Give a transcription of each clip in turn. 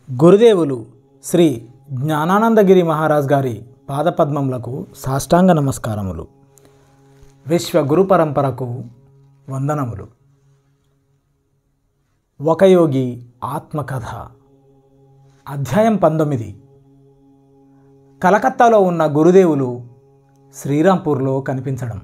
గురుదేవులు శ్రీ జ్ఞానానందగిరి మహారాజ్ గారి పాదపద్మములకు సాష్టాంగ నమస్కారములు విశ్వ గురు పరంపరకు వందనములు ఒక యోగి ఆత్మకథ అధ్యాయం పంతొమ్మిది కలకత్తాలో ఉన్న గురుదేవులు శ్రీరాంపూర్లో కనిపించడం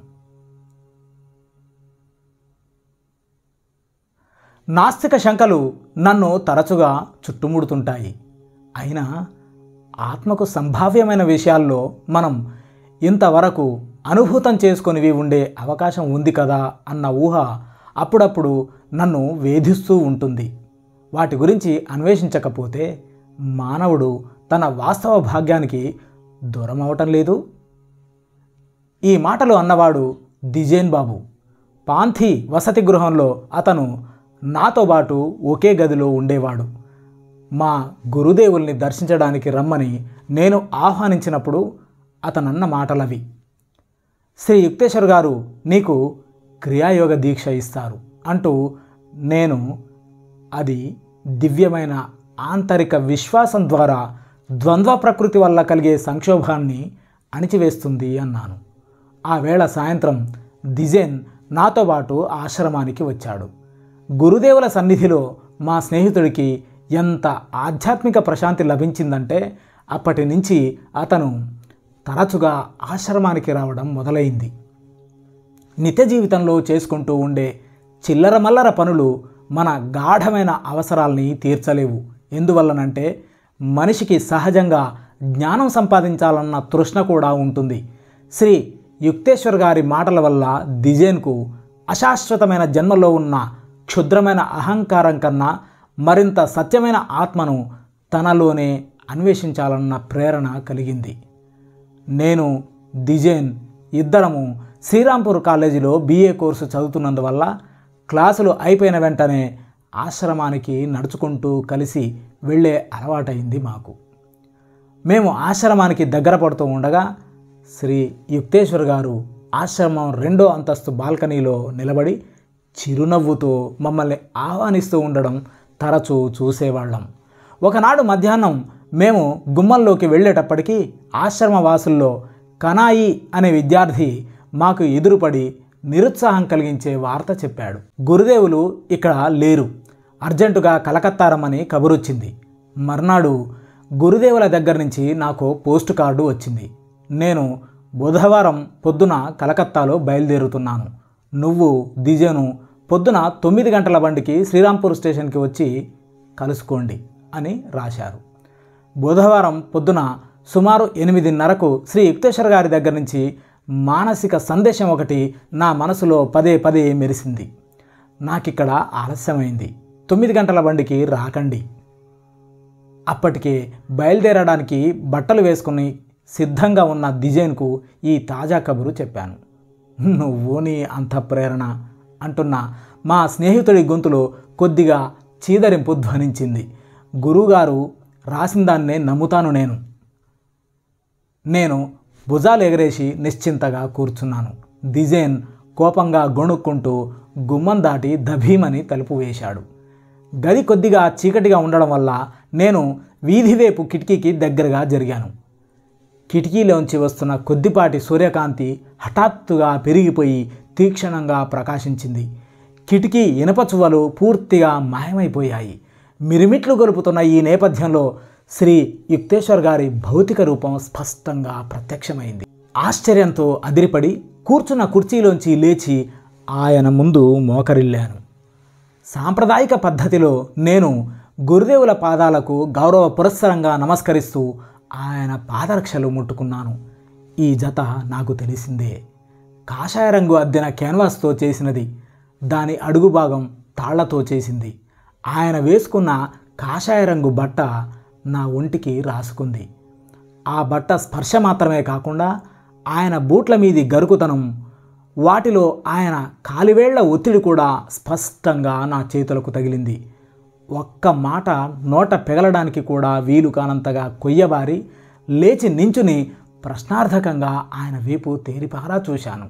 నాస్తిక శంకలు నన్ను తరచుగా చుట్టుముడుతుంటాయి అయినా ఆత్మకు సంభావ్యమైన విషయాల్లో మనం ఇంతవరకు అనుభూతం చేసుకొనివి ఉండే అవకాశం ఉంది కదా అన్న ఊహ అప్పుడప్పుడు నన్ను వేధిస్తూ ఉంటుంది వాటి గురించి అన్వేషించకపోతే మానవుడు తన వాస్తవ భాగ్యానికి దూరం అవటం లేదు ఈ మాటలు అన్నవాడు దిజేన్ బాబు పాంథీ వసతి గృహంలో అతను నాతో పాటు ఒకే గదిలో ఉండేవాడు మా గురుదేవుల్ని దర్శించడానికి రమ్మని నేను ఆహ్వానించినప్పుడు అతనన్న మాటలవి శ్రీ యుక్తేశ్వర్ గారు నీకు క్రియాయోగ దీక్ష ఇస్తారు అంటూ నేను అది దివ్యమైన ఆంతరిక విశ్వాసం ద్వారా ద్వంద్వ ప్రకృతి వల్ల కలిగే సంక్షోభాన్ని అణిచివేస్తుంది అన్నాను ఆ వేళ సాయంత్రం దిజేన్ నాతో పాటు ఆశ్రమానికి వచ్చాడు గురుదేవుల సన్నిధిలో మా స్నేహితుడికి ఎంత ఆధ్యాత్మిక ప్రశాంతి లభించిందంటే అప్పటి నుంచి అతను తరచుగా ఆశ్రమానికి రావడం మొదలైంది నిత్య జీవితంలో చేసుకుంటూ ఉండే చిల్లర మల్లర పనులు మన గాఢమైన అవసరాల్ని తీర్చలేవు ఎందువల్లనంటే మనిషికి సహజంగా జ్ఞానం సంపాదించాలన్న తృష్ణ కూడా ఉంటుంది శ్రీ యుక్తేశ్వర్ గారి మాటల వల్ల దిజేన్కు అశాశ్వతమైన జన్మలో ఉన్న క్షుద్రమైన అహంకారం కన్నా మరింత సత్యమైన ఆత్మను తనలోనే అన్వేషించాలన్న ప్రేరణ కలిగింది నేను దిజేన్ ఇద్దరము శ్రీరాంపూర్ కాలేజీలో బీఏ కోర్సు చదువుతున్నందువల్ల క్లాసులు అయిపోయిన వెంటనే ఆశ్రమానికి నడుచుకుంటూ కలిసి వెళ్ళే అలవాటైంది మాకు మేము ఆశ్రమానికి దగ్గర పడుతూ ఉండగా శ్రీ యుక్తేశ్వర్ గారు ఆశ్రమం రెండో అంతస్తు బాల్కనీలో నిలబడి చిరునవ్వుతో మమ్మల్ని ఆహ్వానిస్తూ ఉండడం తరచూ చూసేవాళ్ళం ఒకనాడు మధ్యాహ్నం మేము గుమ్మంలోకి వెళ్ళేటప్పటికీ ఆశ్రమ వాసుల్లో కనాయి అనే విద్యార్థి మాకు ఎదురుపడి నిరుత్సాహం కలిగించే వార్త చెప్పాడు గురుదేవులు ఇక్కడ లేరు అర్జెంటుగా కలకత్తా రమ్మని కబురొచ్చింది మర్నాడు గురుదేవుల దగ్గర నుంచి నాకు పోస్ట్ కార్డు వచ్చింది నేను బుధవారం పొద్దున కలకత్తాలో బయలుదేరుతున్నాను నువ్వు దిజను పొద్దున తొమ్మిది గంటల బండికి శ్రీరాంపూర్ స్టేషన్కి వచ్చి కలుసుకోండి అని రాశారు బుధవారం పొద్దున సుమారు ఎనిమిదిన్నరకు శ్రీ యుక్తేశ్వర గారి దగ్గర నుంచి మానసిక సందేశం ఒకటి నా మనసులో పదే పదే మెరిసింది నాకిక్కడ ఆలస్యమైంది తొమ్మిది గంటల బండికి రాకండి అప్పటికే బయలుదేరడానికి బట్టలు వేసుకుని సిద్ధంగా ఉన్న దిజైన్కు ఈ తాజా కబురు చెప్పాను నువ్వు నీ అంత ప్రేరణ అంటున్న మా స్నేహితుడి గొంతులో కొద్దిగా చీదరింపు ధ్వనించింది గురువుగారు రాసిన దాన్నే నమ్ముతాను నేను నేను భుజాలు ఎగరేసి నిశ్చింతగా కూర్చున్నాను దిజైన్ కోపంగా గొణుక్కుంటూ గుమ్మం దాటి దభీమని తలుపు వేశాడు గది కొద్దిగా చీకటిగా ఉండడం వల్ల నేను వీధివైపు కిటికీకి దగ్గరగా జరిగాను కిటికీలోంచి వస్తున్న కొద్దిపాటి సూర్యకాంతి హఠాత్తుగా పెరిగిపోయి తీక్షణంగా ప్రకాశించింది కిటికీ ఇనప చువ్వలు పూర్తిగా మాయమైపోయాయి మిరిమిట్లు గొలుపుతున్న ఈ నేపథ్యంలో శ్రీ యుక్తేశ్వర్ గారి భౌతిక రూపం స్పష్టంగా ప్రత్యక్షమైంది ఆశ్చర్యంతో అదిరిపడి కూర్చున్న కుర్చీలోంచి లేచి ఆయన ముందు మోకరిల్లాను సాంప్రదాయిక పద్ధతిలో నేను గురుదేవుల పాదాలకు గౌరవ పురస్సరంగా నమస్కరిస్తూ ఆయన పాదరక్షలు ముట్టుకున్నాను ఈ జత నాకు తెలిసిందే కాషాయ రంగు అద్దెన క్యాన్వాస్తో చేసినది దాని అడుగు భాగం తాళ్లతో చేసింది ఆయన వేసుకున్న కాషాయ రంగు బట్ట నా ఒంటికి రాసుకుంది ఆ బట్ట స్పర్శ మాత్రమే కాకుండా ఆయన బూట్ల మీది గరుకుతనం వాటిలో ఆయన కాలివేళ్ల ఒత్తిడి కూడా స్పష్టంగా నా చేతులకు తగిలింది ఒక్క మాట నోట పెగలడానికి కూడా వీలు కానంతగా కొయ్యబారి లేచి నించుని ప్రశ్నార్థకంగా ఆయన వైపు తేరిపారా చూశాను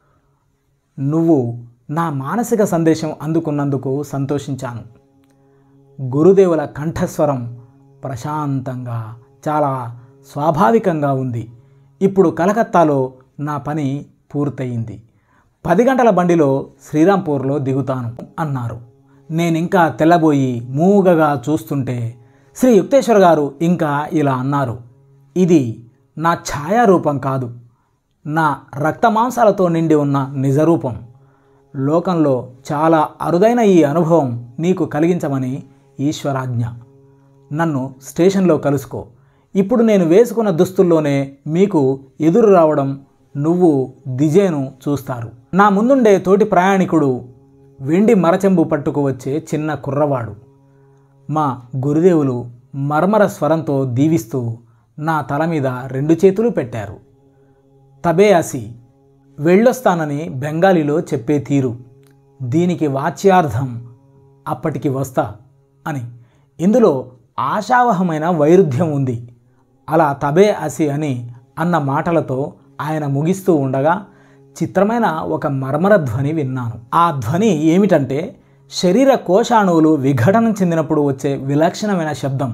నువ్వు నా మానసిక సందేశం అందుకున్నందుకు సంతోషించాను గురుదేవుల కంఠస్వరం ప్రశాంతంగా చాలా స్వాభావికంగా ఉంది ఇప్పుడు కలకత్తాలో నా పని పూర్తయింది పది గంటల బండిలో శ్రీరాంపూర్లో దిగుతాను అన్నారు నేనింకా తెల్లబోయి మూగగా చూస్తుంటే శ్రీ యుక్తేశ్వర్ గారు ఇంకా ఇలా అన్నారు ఇది నా ఛాయారూపం కాదు నా రక్తమాంసాలతో నిండి ఉన్న నిజరూపం లోకంలో చాలా అరుదైన ఈ అనుభవం నీకు కలిగించమని ఈశ్వరాజ్ఞ నన్ను స్టేషన్లో కలుసుకో ఇప్పుడు నేను వేసుకున్న దుస్తుల్లోనే మీకు ఎదురు రావడం నువ్వు దిజేను చూస్తారు నా ముందుండే తోటి ప్రయాణికుడు వెండి మరచెంబు పట్టుకు వచ్చే చిన్న కుర్రవాడు మా గురుదేవులు మర్మర స్వరంతో దీవిస్తూ నా తల మీద రెండు చేతులు పెట్టారు తబే అసి వెళ్ళొస్తానని బెంగాలీలో చెప్పే తీరు దీనికి వాచ్యార్థం అప్పటికి వస్తా అని ఇందులో ఆశావహమైన వైరుధ్యం ఉంది అలా తబే అసి అని అన్న మాటలతో ఆయన ముగిస్తూ ఉండగా చిత్రమైన ఒక మర్మర ధ్వని విన్నాను ఆ ధ్వని ఏమిటంటే శరీర కోశాణువులు విఘటనం చెందినప్పుడు వచ్చే విలక్షణమైన శబ్దం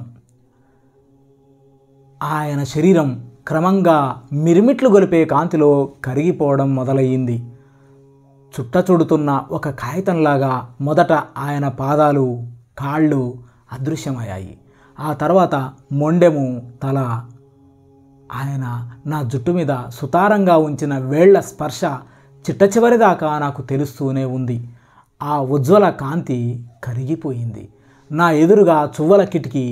ఆయన శరీరం క్రమంగా మిరిమిట్లు గొలిపే కాంతిలో కరిగిపోవడం మొదలయ్యింది చుట్టచుడుతున్న ఒక కాగితంలాగా మొదట ఆయన పాదాలు కాళ్ళు అదృశ్యమయ్యాయి ఆ తర్వాత మొండెము తల ఆయన నా జుట్టు మీద సుతారంగా ఉంచిన వేళ్ల స్పర్శ చిట్ట చివరిదాకా నాకు తెలుస్తూనే ఉంది ఆ ఉజ్వల కాంతి కరిగిపోయింది నా ఎదురుగా చువ్వల కిటికీ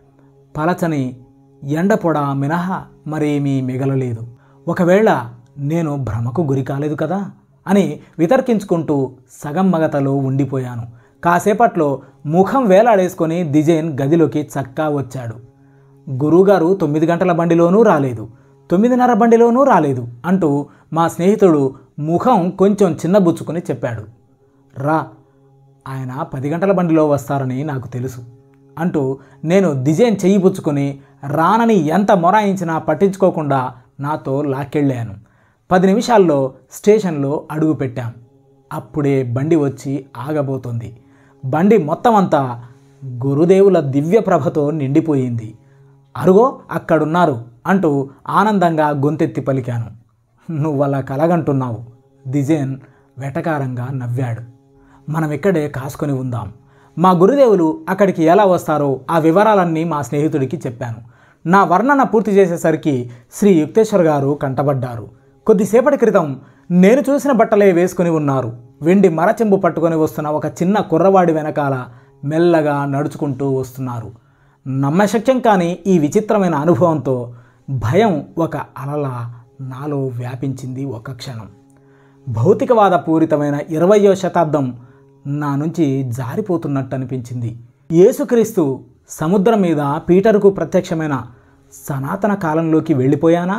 పలచని ఎండపొడ మినహా మరేమీ మిగలలేదు ఒకవేళ నేను భ్రమకు గురి కాలేదు కదా అని వితర్కించుకుంటూ సగం మగతలో ఉండిపోయాను కాసేపట్లో ముఖం వేలాడేసుకొని డిజైన్ గదిలోకి చక్కా వచ్చాడు గురువుగారు తొమ్మిది గంటల బండిలోనూ రాలేదు తొమ్మిదిన్నర బండిలోనూ రాలేదు అంటూ మా స్నేహితుడు ముఖం కొంచెం చిన్నబుచ్చుకొని చెప్పాడు రా ఆయన పది గంటల బండిలో వస్తారని నాకు తెలుసు అంటూ నేను డిజైన్ చెయ్యి పుచ్చుకొని రానని ఎంత మొరాయించినా పట్టించుకోకుండా నాతో లాక్కెళ్ళాను పది నిమిషాల్లో స్టేషన్లో అడుగు పెట్టాం అప్పుడే బండి వచ్చి ఆగబోతోంది బండి మొత్తం అంతా గురుదేవుల దివ్య ప్రభతో నిండిపోయింది అరుగో అక్కడున్నారు అంటూ ఆనందంగా గొంతెత్తి పలికాను నువ్వలా కలగంటున్నావు దిజేన్ వెటకారంగా నవ్వాడు మనం ఇక్కడే కాసుకొని ఉందాం మా గురుదేవులు అక్కడికి ఎలా వస్తారో ఆ వివరాలన్నీ మా స్నేహితుడికి చెప్పాను నా వర్ణన పూర్తి చేసేసరికి శ్రీ యుక్తేశ్వర్ గారు కంటబడ్డారు కొద్దిసేపటి క్రితం నేను చూసిన బట్టలే వేసుకుని ఉన్నారు వెండి మరచెంబు పట్టుకొని వస్తున్న ఒక చిన్న కుర్రవాడి వెనకాల మెల్లగా నడుచుకుంటూ వస్తున్నారు నమ్మశక్యం కాని ఈ విచిత్రమైన అనుభవంతో భయం ఒక అలలా నాలో వ్యాపించింది ఒక క్షణం భౌతికవాద పూరితమైన ఇరవయో శతాబ్దం నా నుంచి జారిపోతున్నట్టు అనిపించింది యేసుక్రీస్తు సముద్రం మీద పీటరుకు ప్రత్యక్షమైన సనాతన కాలంలోకి వెళ్ళిపోయానా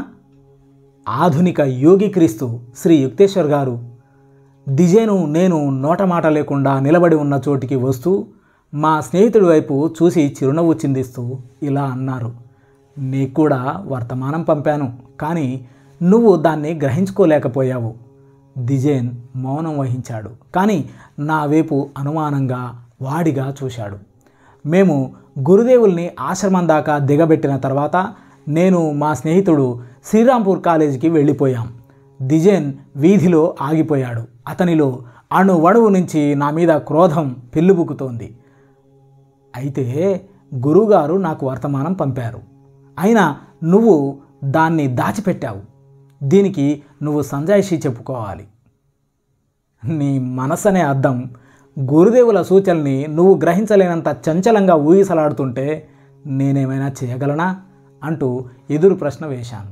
ఆధునిక యోగి క్రీస్తు శ్రీ యుక్తేశ్వర్ గారు డిజైను నేను నోట మాట లేకుండా నిలబడి ఉన్న చోటికి వస్తూ మా స్నేహితుడి వైపు చూసి చిరునవ్వు చిందిస్తూ ఇలా అన్నారు నీకు కూడా వర్తమానం పంపాను కానీ నువ్వు దాన్ని గ్రహించుకోలేకపోయావు డిజైన్ మౌనం వహించాడు కానీ నా వైపు అనుమానంగా వాడిగా చూశాడు మేము గురుదేవుల్ని ఆశ్రమం దాకా దిగబెట్టిన తర్వాత నేను మా స్నేహితుడు శ్రీరాంపూర్ కాలేజీకి వెళ్ళిపోయాం డిజైన్ వీధిలో ఆగిపోయాడు అతనిలో అణు వణువు నుంచి నా మీద క్రోధం పెళ్ళుబుకుతోంది అయితే గురువుగారు నాకు వర్తమానం పంపారు అయినా నువ్వు దాన్ని దాచిపెట్టావు దీనికి నువ్వు సంజాయిషి చెప్పుకోవాలి నీ మనసనే అర్థం గురుదేవుల సూచనల్ని నువ్వు గ్రహించలేనంత చంచలంగా ఊగిసలాడుతుంటే నేనేమైనా చేయగలనా అంటూ ఎదురు ప్రశ్న వేశాను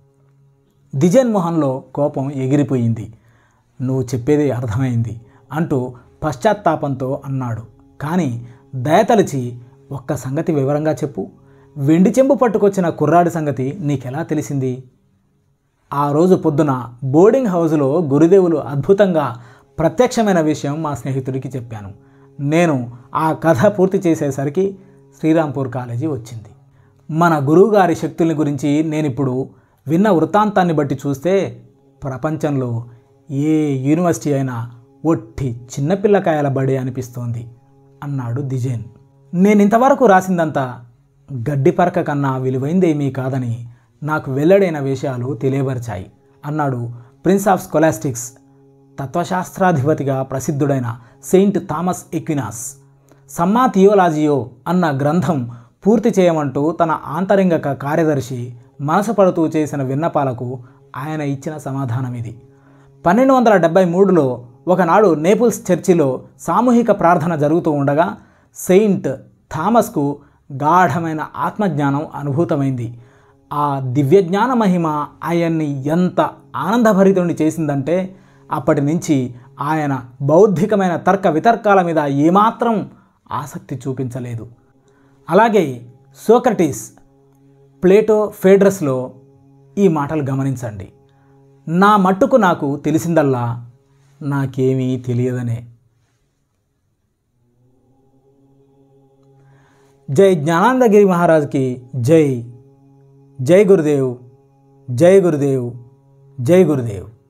దిజన్ మొహంలో కోపం ఎగిరిపోయింది నువ్వు చెప్పేది అర్థమైంది అంటూ పశ్చాత్తాపంతో అన్నాడు కానీ దయతలిచి ఒక్క సంగతి వివరంగా చెప్పు వెండి చెంబు పట్టుకొచ్చిన కుర్రాడి సంగతి నీకెలా తెలిసింది ఆ రోజు పొద్దున బోర్డింగ్ హౌస్లో గురుదేవులు అద్భుతంగా ప్రత్యక్షమైన విషయం మా స్నేహితుడికి చెప్పాను నేను ఆ కథ పూర్తి చేసేసరికి శ్రీరాంపూర్ కాలేజీ వచ్చింది మన గురువుగారి శక్తుల్ని గురించి నేను ఇప్పుడు విన్న వృత్తాంతాన్ని బట్టి చూస్తే ప్రపంచంలో ఏ యూనివర్సిటీ అయినా ఒట్టి చిన్నపిల్లకాయల బడి అనిపిస్తోంది అన్నాడు దిజేన్ నేను ఇంతవరకు రాసిందంతా గడ్డి పరక కన్నా విలువైందేమీ కాదని నాకు వెల్లడైన విషయాలు తెలియపరిచాయి అన్నాడు ప్రిన్స్ ఆఫ్ స్కొలాస్టిక్స్ తత్వశాస్త్రాధిపతిగా ప్రసిద్ధుడైన saint Thomas Aquinas Summa Theologiae అన్న గ్రంథం పూర్తి చేయమంటూ తన ఆంతరింగక కార్యదర్శి మనసు పడుతూ చేసిన విన్నపాలకు ఆయన ఇచ్చిన సమాధానం ఇది పన్నెండు వందల డెబ్బై మూడులో ఒకనాడు నేపుల్స్ చర్చిలో సామూహిక ప్రార్థన జరుగుతూ ఉండగా సెయింట్ థామస్కు గాఢమైన ఆత్మజ్ఞానం అనుభూతమైంది ఆ దివ్యజ్ఞాన మహిమ ఆయన్ని ఎంత ఆనందభరితుడిని చేసిందంటే అప్పటి నుంచి ఆయన బౌద్ధికమైన తర్క వితర్కాల మీద ఏమాత్రం ఆసక్తి చూపించలేదు అలాగే సోక్రటీస్ ప్లేటో ఫేడ్రస్లో ఈ మాటలు గమనించండి నా మట్టుకు నాకు తెలిసిందల్లా నాకేమీ తెలియదనే జై జ్ఞానానందగిరి మహారాజ్కి జై జై గురుదేవ్ జై గురుదేవ్ జై గురుదేవ్